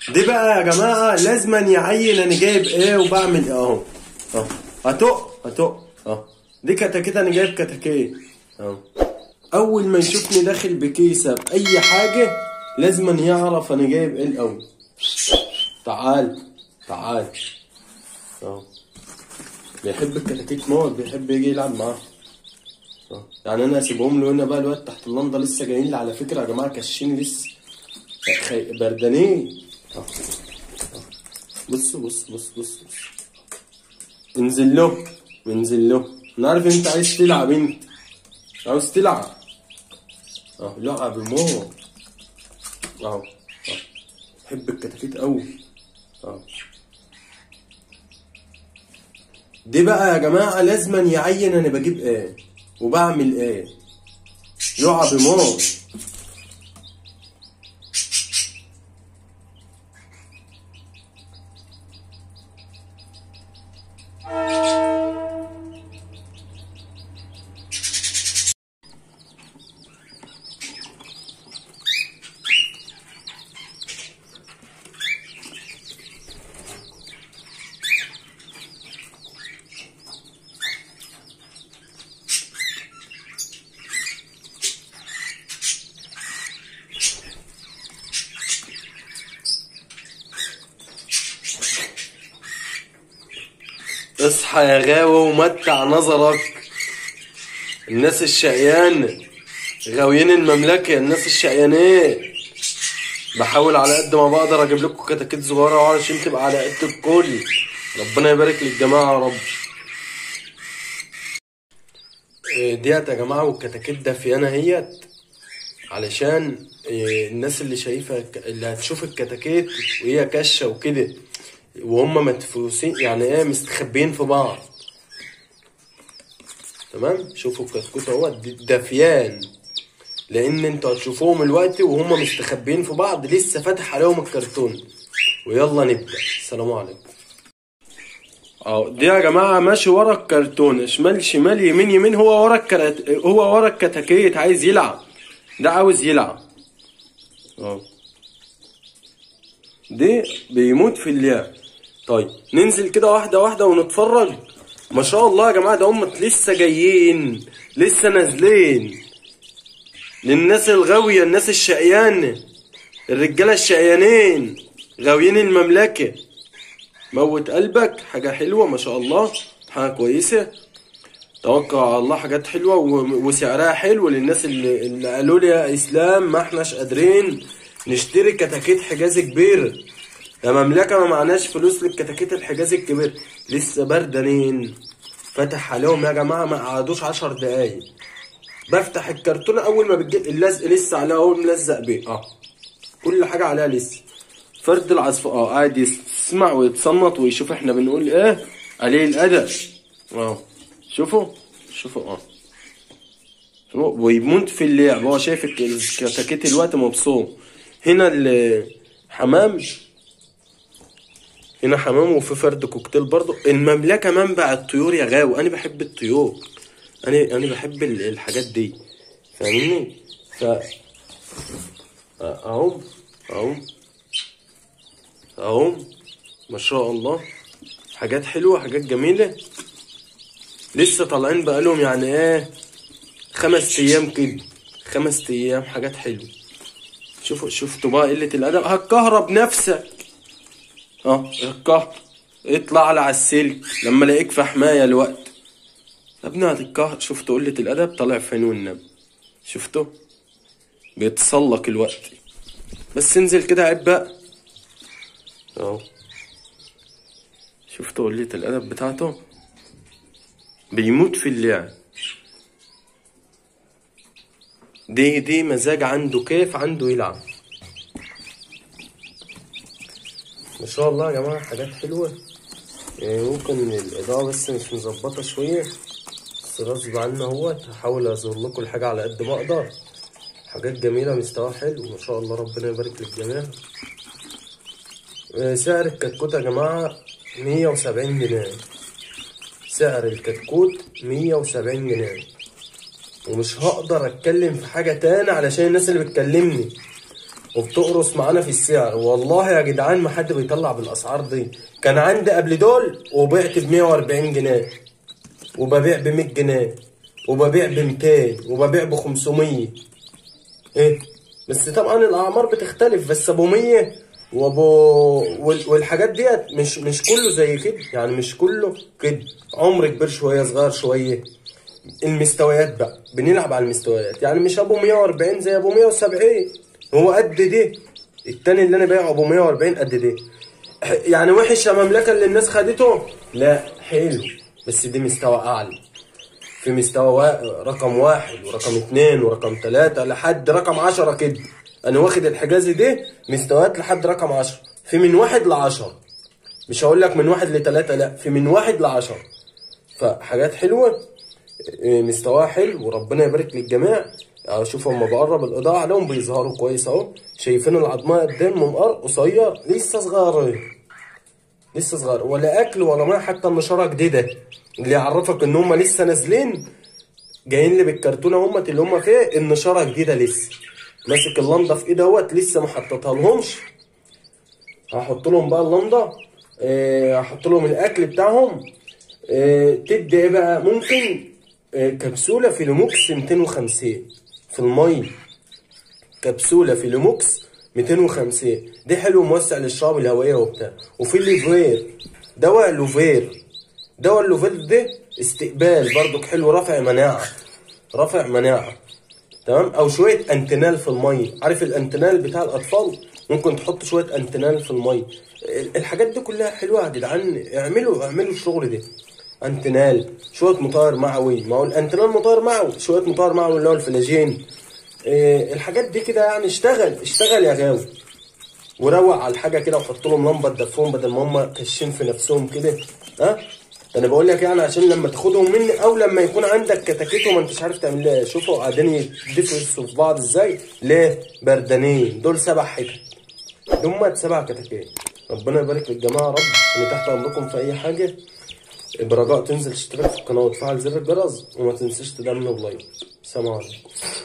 دي بقى يا جماعة لازما يعين انا جايب ايه وبعمل ايه اهو اهو هتق هتق اهو دي كتاكيت انا جايب كتاكيت اهو اول ما يشوفني داخل بكيسة باي حاجة لازما يعرف انا جايب ايه الاول تعال تعال اهو بيحب الكتاكيت موت بيحب يجي يلعب معاه أهو. يعني انا اسيبهم له هنا بقى الواد تحت اللندا لسه جايين لي على فكره يا جماعه كشين لسه خي... بردانين أهو. أهو. بص بص بص بص بص انزل له انزل له انا عارف انت عايز تلعب انت عاوز تلعب اه لعب موت اهو اهو بحب الكتاكيت قوي اهو دي بقى يا جماعة لازما يعين انا بجيب ايه وبعمل ايه لعب موت اصحى يا غاوي ومتع نظرك الناس الشقيان غاويين المملكة الناس الشقيانين بحاول على قد ما بقدر اجيب لكم كتاكيت صغيرة علشان تبقى على قد الكل ربنا يبارك للجماعة يا رب إيه ديت يا جماعة والكتاكيت دافيانة هيت علشان إيه الناس اللي شايفة اللي هتشوف الكتاكيت وهي كشة وكده وهم مدفوسين يعني ايه مستخبيين في بعض تمام شوفوا الكتكوت اهو دافيان لان انتوا هتشوفوهم دلوقتي وهم مستخبيين في بعض لسه فاتح عليهم الكرتون ويلا نبدا السلام عليكم اهو دي يا جماعه ماشي ورا الكرتون شمال شمال يمين يمين هو ورا الكرت... هو ورا الكتاكيت عايز يلعب ده عاوز يلعب اهو دي بيموت في اللعب طيب ننزل كده واحده واحده ونتفرج ما شاء الله يا جماعه ده هم لسه جايين لسه نازلين للناس الغاويه الناس الشقيانه الرجاله الشقيانين غاويين المملكه موت قلبك حاجه حلوه ما شاء الله حاجه كويسه توكل على الله حاجات حلوه و- وسعرها حلو للناس اللي, اللي قالوا لي يا اسلام ما احناش قادرين نشتري كتاكيت حجاز كبير يا مملكه ما معناش فلوس للكتاكيت الحجاز الكبير لسه بردانين فتح عليهم يا جماعه ما قعدوش عشر دقايق بفتح الكرتونه اول ما بتجي اللزق لسه عليها اهو ملزق بيه اه كل حاجه عليها لسه فرد العصفور اه قاعد يسمع ويتصنط ويشوف احنا بنقول ايه قليل الادب اه شوفوا شوفوا اه شوفوا ويموت في اللعب هو شايف الك- الكتاكيت الوقت مبسوط هنا الحمام هنا حمام وفي فرد كوكتيل برضو المملكة منبع الطيور يا غاوي أنا بحب الطيور أنا أنا بحب ال- الحاجات دي فاهمني؟ ف أهو أهو أهو ما شاء الله حاجات حلوة حاجات جميلة لسه طالعين بقالهم يعني ايه خمس ايام كده خمس ايام حاجات حلوة شوفوا شفتوا بقى قلة الأدب هتكهرب نفسك اه الكهر اطلع على السلك لما الاقيك في حماية الوقت يا ابني هتتكهر شفتوا قلة الأدب طالع في عينه النبي شفتوا بيتسلق الوقت بس انزل كده عيب بقى اهو شفتوا قلة الأدب بتاعته بيموت في اللعب دي دي مزاج عنده كيف عنده يلعب ما شاء الله يا جماعة حاجات حلوة يعني ممكن الإضاءة بس مش مظبطة شوية بس غصب عني اهوت هحاول أزور لكم الحاجة على قد ما أقدر حاجات جميلة مستواها حلو ما شاء الله ربنا يبارك للجميع آه، سعر الكتكوت يا جماعة مية وسبعين جنيه سعر الكتكوت مية وسبعين جنيه ومش هقدر اتكلم في حاجة تاني علشان الناس اللي بتكلمني وبتقرص معانا في السعر والله يا جدعان ما حد بيطلع بالاسعار دي كان عندي قبل دول وبعت ب 140 جنيه وببيع ب 100 جنيه وببيع ب 200 وببيع ب 500 ايه بس طبعا الاعمار بتختلف بس ابو 100 وابو وال- والحاجات ديت مش مش كله زي كده يعني مش كله كده عمر كبير شويه صغير شويه المستويات بقى بنلعب على المستويات يعني مش ابو 140 زي ابو 170 هو قد ده التاني اللي انا بايعه ابو 140 قد ده يعني وحش يا مملكه اللي الناس خدته لا حلو بس دي مستوى اعلى في مستوى وا... رقم واحد ورقم اتنين ورقم تلاتة لحد رقم عشرة كده انا واخد الحجازي ده مستويات لحد رقم عشرة في من واحد لعشرة مش هقول لك من واحد لتلاتة لا في من واحد لعشرة فحاجات حلوة إيه، مستواها حلو وربنا يبارك للجميع يعني شوف هما بقرب الاضاءة عليهم بيظهروا كويس اهو شايفين العظمية قدام ممقر قصير لسه صغيرين لسه صغير ولا اكل ولا ميه حتى النشاره جديده اللي يعرفك ان هم لسه نازلين جايين لي بالكرتونه هم اللي هم فيه النشاره جديده لسه ماسك اللنضه في ايده اهوت لسه ما حطيتها لهمش هحط لهم بقى اللنضه آه، هحط لهم الاكل بتاعهم آه، تدي ايه بقى ممكن آه، كبسوله فيلوموكس 250 في الميه كبسوله فيلوموكس 250 دي حلو موسع للشعب الهوائيه وبتاع وفي الليفير دواء لوفير دواء اللوفير ده استقبال برضك حلو رافع مناعه رافع مناعه تمام او شويه انتنال في الميه عارف الانتنال بتاع الاطفال ممكن تحط شويه انتنال في الميه الحاجات دي كلها حلوه يا جدعان اعملوا اعملوا الشغل ده انتنال شويه مطهر معوي ما هو الانتنال مطهر معوي شويه مطهر معوي اللي هو الفلاجين إيه الحاجات دي كده يعني اشتغل اشتغل يا غاوي وروق على الحاجه كده وحط لهم لمبه تدفهم بدل ما هم كاشين في نفسهم كده ها ده انا بقول لك يعني عشان لما تاخدهم مني او لما يكون عندك كتاكيت وما انتش عارف تعمل لها شوفوا قاعدين يدفوا في بعض ازاي ليه بردانين دول سبع حتت هم سبع كتاكيت ربنا يبارك للجماعه يا رب انا تحت امركم في اي حاجه برجاء تنزل تشترك في القناه وتفعل زر الجرس وما تنساش تدعمنا بلايك سلام عليكم